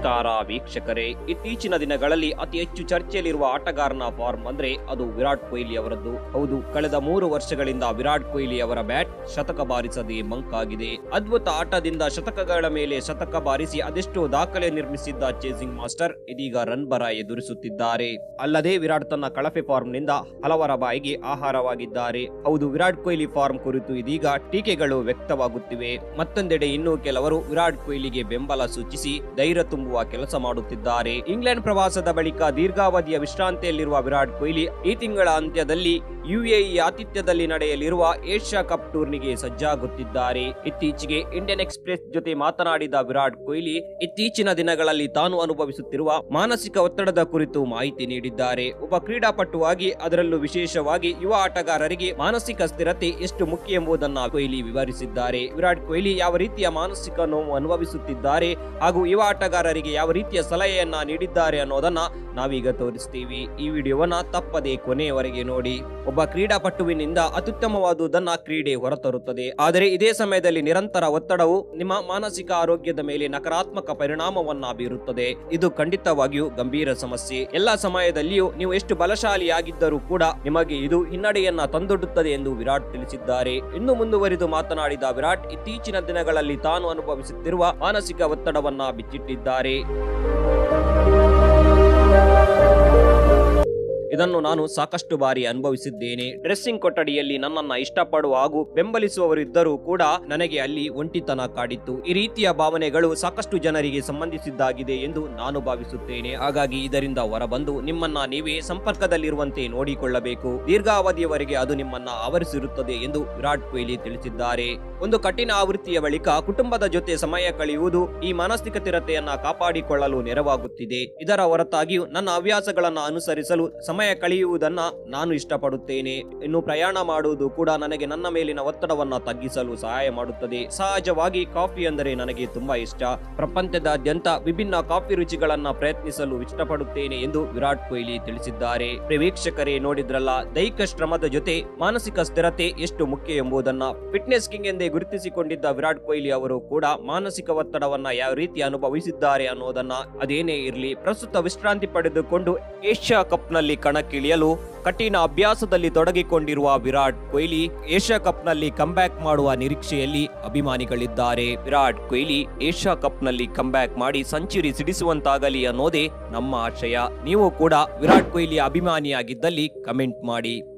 ನಮಸ್ಕಾರ ವೀಕ್ಷಕರೇ ಇತ್ತೀಚಿನ ದಿನಗಳಲ್ಲಿ ಅತಿ ಹೆಚ್ಚು ಚರ್ಚೆಯಲ್ಲಿರುವ ಆಟಗಾರನ ಫಾರ್ಮ್ ಅಂದ್ರೆ ಅದು ವಿರಾಟ್ ಕೊಹ್ಲಿ ಅವರದ್ದು ಹೌದು ಕಳೆದ ಮೂರು ವರ್ಷಗಳಿಂದ ವಿರಾಟ್ ಕೊಹ್ಲಿ ಅವರ ಬ್ಯಾಟ್ ಶತಕ ಬಾರಿಸದೆ ಮಂಕಾಗಿದೆ ಅದ್ಭುತ ಆಟದಿಂದ ಶತಕಗಳ ಮೇಲೆ ಶತಕ ಬಾರಿಸಿ ಅದೆಷ್ಟೋ ದಾಖಲೆ ನಿರ್ಮಿಸಿದ್ದ ಚೇಸಿಂಗ್ ಮಾಸ್ಟರ್ ಇದೀಗ ರನ್ ಬರ ಎದುರಿಸುತ್ತಿದ್ದಾರೆ ಅಲ್ಲದೆ ವಿರಾಟ್ ತನ್ನ ಕಳಪೆ ಫಾರ್ಮ್ ನಿಂದ ಹಲವರ ಬಾಯಿಗೆ ಆಹಾರವಾಗಿದ್ದಾರೆ ಹೌದು ವಿರಾಟ್ ಕೊಹ್ಲಿ ಫಾರ್ಮ್ ಕುರಿತು ಇದೀಗ ಟೀಕೆಗಳು ವ್ಯಕ್ತವಾಗುತ್ತಿವೆ ಮತ್ತೊಂದೆಡೆ ಇನ್ನೂ ಕೆಲವರು ವಿರಾಟ್ ಕೊಹ್ಲಿಗೆ ಬೆಂಬಲ ಸೂಚಿಸಿ ಧೈರ್ಯ ತುಂಬುವ ಕೆಲಸ ಮಾಡುತ್ತಿದ್ದಾರೆ ಇಂಗ್ಲೆಂಡ್ ಪ್ರವಾಸದ ಬಳಿಕ ದೀರ್ಘಾವಧಿಯ ವಿಶ್ರಾಂತಿಯಲ್ಲಿರುವ ವಿರಾಟ್ ಕೊಹ್ಲಿ ಈ ತಿಂಗಳ ಅಂತ್ಯದಲ್ಲಿ ಯುಎಇ ಆತಿಥ್ಯದಲ್ಲಿ ನಡೆಯಲಿರುವ ಏಷ್ಯಾ ಕಪ್ ಟೂರ್ನಿಗೆ ಸಜ್ಜಾಗುತ್ತಿದ್ದಾರೆ ಇತ್ತೀಚೆಗೆ ಇಂಡಿಯನ್ ಎಕ್ಸ್ಪ್ರೆಸ್ ಜೊತೆ ಮಾತನಾಡಿದ ವಿರಾಟ್ ಕೊಹ್ಲಿ ಇತ್ತೀಚಿನ ದಿನಗಳಲ್ಲಿ ತಾನು ಅನುಭವಿಸುತ್ತಿರುವ ಮಾನಸಿಕ ಒತ್ತಡದ ಕುರಿತು ಮಾಹಿತಿ ನೀಡಿದ್ದಾರೆ ಒಬ್ಬ ಕ್ರೀಡಾಪಟುವಾಗಿ ಅದರಲ್ಲೂ ವಿಶೇಷವಾಗಿ ಯುವ ಆಟಗಾರರಿಗೆ ಮಾನಸಿಕ ಸ್ಥಿರತೆ ಎಷ್ಟು ಮುಖ್ಯ ಎಂಬುದನ್ನ ಕೊಹ್ಲಿ ವಿವರಿಸಿದ್ದಾರೆ ವಿರಾಟ್ ಕೊಹ್ಲಿ ಯಾವ ರೀತಿಯ ಮಾನಸಿಕ ನೋವು ಅನುಭವಿಸುತ್ತಿದ್ದಾರೆ ಹಾಗೂ ಯುವ ಆಟಗಾರರಿಗೆ ಯಾವ ರೀತಿಯ ಸಲಹೆಯನ್ನ ನೀಡಿದ್ದಾರೆ ಅನ್ನೋದನ್ನ ನಾವೀಗ ತೋರಿಸ್ತೀವಿ ಈ ವಿಡಿಯೋವನ್ನ ತಪ್ಪದೆ ಕೊನೆಯವರೆಗೆ ನೋಡಿ ಒಬ್ಬ ಕ್ರೀಡಾಪಟುವಿನಿಂದ ಅತ್ಯುತ್ತಮವಾದುದನ್ನ ಕ್ರೀಡೆ ಹೊರತರುತ್ತದೆ ಆದರೆ ಇದೇ ಸಮಯದಲ್ಲಿ ನಿರಂತರ ಒತ್ತಡವು ನಿಮ್ಮ ಮಾನಸಿಕ ಆರೋಗ್ಯದ ಮೇಲೆ ನಕಾರಾತ್ಮಕ ಪರಿಣಾಮವನ್ನ ಬೀರುತ್ತದೆ ಇದು ಖಂಡಿತವಾಗಿಯೂ ಗಂಭೀರ ಸಮಸ್ಯೆ ಎಲ್ಲಾ ಸಮಯದಲ್ಲಿಯೂ ನೀವು ಎಷ್ಟು ಬಲಶಾಲಿಯಾಗಿದ್ದರೂ ಕೂಡ ನಿಮಗೆ ಇದು ಹಿನ್ನಡೆಯನ್ನ ತಂದೊಡ್ಡುತ್ತದೆ ಎಂದು ವಿರಾಟ್ ತಿಳಿಸಿದ್ದಾರೆ ಇನ್ನು ಮುಂದುವರಿದು ಮಾತನಾಡಿದ ವಿರಾಟ್ ಇತ್ತೀಚಿನ ದಿನಗಳಲ್ಲಿ ತಾನು ಅನುಭವಿಸುತ್ತಿರುವ ಮಾನಸಿಕ ಒತ್ತಡವನ್ನ ಬಿಚ್ಚಿಟ್ಟಿದ್ದಾರೆ ಇದನ್ನು ನಾನು ಸಾಕಷ್ಟು ಬಾರಿ ಅನುಭವಿಸಿದ್ದೇನೆ ಡ್ರೆಸ್ಸಿಂಗ್ ಕೊಠಡಿಯಲ್ಲಿ ನನ್ನನ್ನ ಇಷ್ಟಪಡುವ ಹಾಗೂ ಬೆಂಬಲಿಸುವವರಿದ್ದರೂ ಕೂಡ ನನಗೆ ಅಲ್ಲಿ ಒಂಟಿತನ ಕಾಡಿತ್ತು ಈ ರೀತಿಯ ಭಾವನೆಗಳು ಸಾಕಷ್ಟು ಜನರಿಗೆ ಸಂಬಂಧಿಸಿದ್ದಾಗಿದೆ ಎಂದು ನಾನು ಭಾವಿಸುತ್ತೇನೆ ಹಾಗಾಗಿ ಇದರಿಂದ ಹೊರಬಂದು ನಿಮ್ಮನ್ನ ನೀವೇ ಸಂಪರ್ಕದಲ್ಲಿರುವಂತೆ ನೋಡಿಕೊಳ್ಳಬೇಕು ದೀರ್ಘಾವಧಿಯವರೆಗೆ ಅದು ನಿಮ್ಮನ್ನ ಆವರಿಸಿರುತ್ತದೆ ಎಂದು ವಿರಾಟ್ ಕೊಹ್ಲಿ ತಿಳಿಸಿದ್ದಾರೆ ಒಂದು ಕಠಿಣ ಆವೃತ್ತಿಯ ಬಳಿಕ ಕುಟುಂಬದ ಜೊತೆ ಸಮಯ ಕಳೆಯುವುದು ಈ ಮಾನಸಿಕ ಸ್ಥಿರತೆಯನ್ನ ಕಾಪಾಡಿಕೊಳ್ಳಲು ನೆರವಾಗುತ್ತಿದೆ ಇದರ ಹೊರತಾಗಿಯೂ ನನ್ನ ಹವ್ಯಾಸಗಳನ್ನ ಅನುಸರಿಸಲು ಸಮಯ ಕಳೆಯುವುದನ್ನ ನಾನು ಇಷ್ಟಪಡುತ್ತೇನೆ ಇನ್ನು ಪ್ರಯಾಣ ಮಾಡುವುದು ಕೂಡ ನನಗೆ ನನ್ನ ಮೇಲಿನ ಒತ್ತಡವನ್ನ ತಗ್ಗಿಸಲು ಸಹಾಯ ಮಾಡುತ್ತದೆ ಸಹಜವಾಗಿ ಕಾಫಿ ಅಂದರೆ ನನಗೆ ತುಂಬಾ ಇಷ್ಟ ಪ್ರಪಂಚದಾದ್ಯಂತ ವಿಭಿನ್ನ ಕಾಫಿ ರುಚಿಗಳನ್ನ ಪ್ರಯತ್ನಿಸಲು ಇಷ್ಟಪಡುತ್ತೇನೆ ಎಂದು ವಿರಾಟ್ ಕೊಹ್ಲಿ ತಿಳಿಸಿದ್ದಾರೆ ಪ್ರಿಯ ವೀಕ್ಷಕರೇ ನೋಡಿದ್ರಲ್ಲ ದೈಹಿಕ ಶ್ರಮದ ಜೊತೆ ಮಾನಸಿಕ ಸ್ಥಿರತೆ ಎಷ್ಟು ಮುಖ್ಯ ಎಂಬುದನ್ನ ಫಿಟ್ನೆಸ್ ಕಿಂಗ್ ಎಂದೇ ಗುರುತಿಸಿಕೊಂಡಿದ್ದ ವಿರಾಟ್ ಕೊಹ್ಲಿ ಅವರು ಕೂಡ ಮಾನಸಿಕ ಒತ್ತಡವನ್ನ ಯಾವ ರೀತಿ ಅನುಭವಿಸಿದ್ದಾರೆ ಅನ್ನೋದನ್ನ ಅದೇನೇ ಇರಲಿ ಪ್ರಸ್ತುತ ವಿಶ್ರಾಂತಿ ಪಡೆದುಕೊಂಡು ಏಷ್ಯಾ ಕಪ್ನಲ್ಲಿ ಕಣಕ್ಕಿಳಿಯಲು ಕಠಿಣ ಅಭ್ಯಾಸದಲ್ಲಿ ತೊಡಗಿಕೊಂಡಿರುವ ವಿರಾಟ್ ಕೊಹ್ಲಿ ಏಷ್ಯಾ ಕಪ್ನಲ್ಲಿ ಕಂಬ್ಯಾಕ್ ಮಾಡುವ ನಿರೀಕ್ಷೆಯಲ್ಲಿ ಅಭಿಮಾನಿಗಳಿದ್ದಾರೆ ವಿರಾಟ್ ಕೊಹ್ಲಿ ಏಷ್ಯಾ ಕಪ್ನಲ್ಲಿ ಕಂಬ್ಯಾಕ್ ಮಾಡಿ ಸೆಂಚುರಿ ಸಿಡಿಸುವಂತಾಗಲಿ ಅನ್ನೋದೇ ನಮ್ಮ ಆಶಯ ನೀವು ಕೂಡ ವಿರಾಟ್ ಕೊಹ್ಲಿ ಅಭಿಮಾನಿಯಾಗಿದ್ದಲ್ಲಿ ಕಮೆಂಟ್ ಮಾಡಿ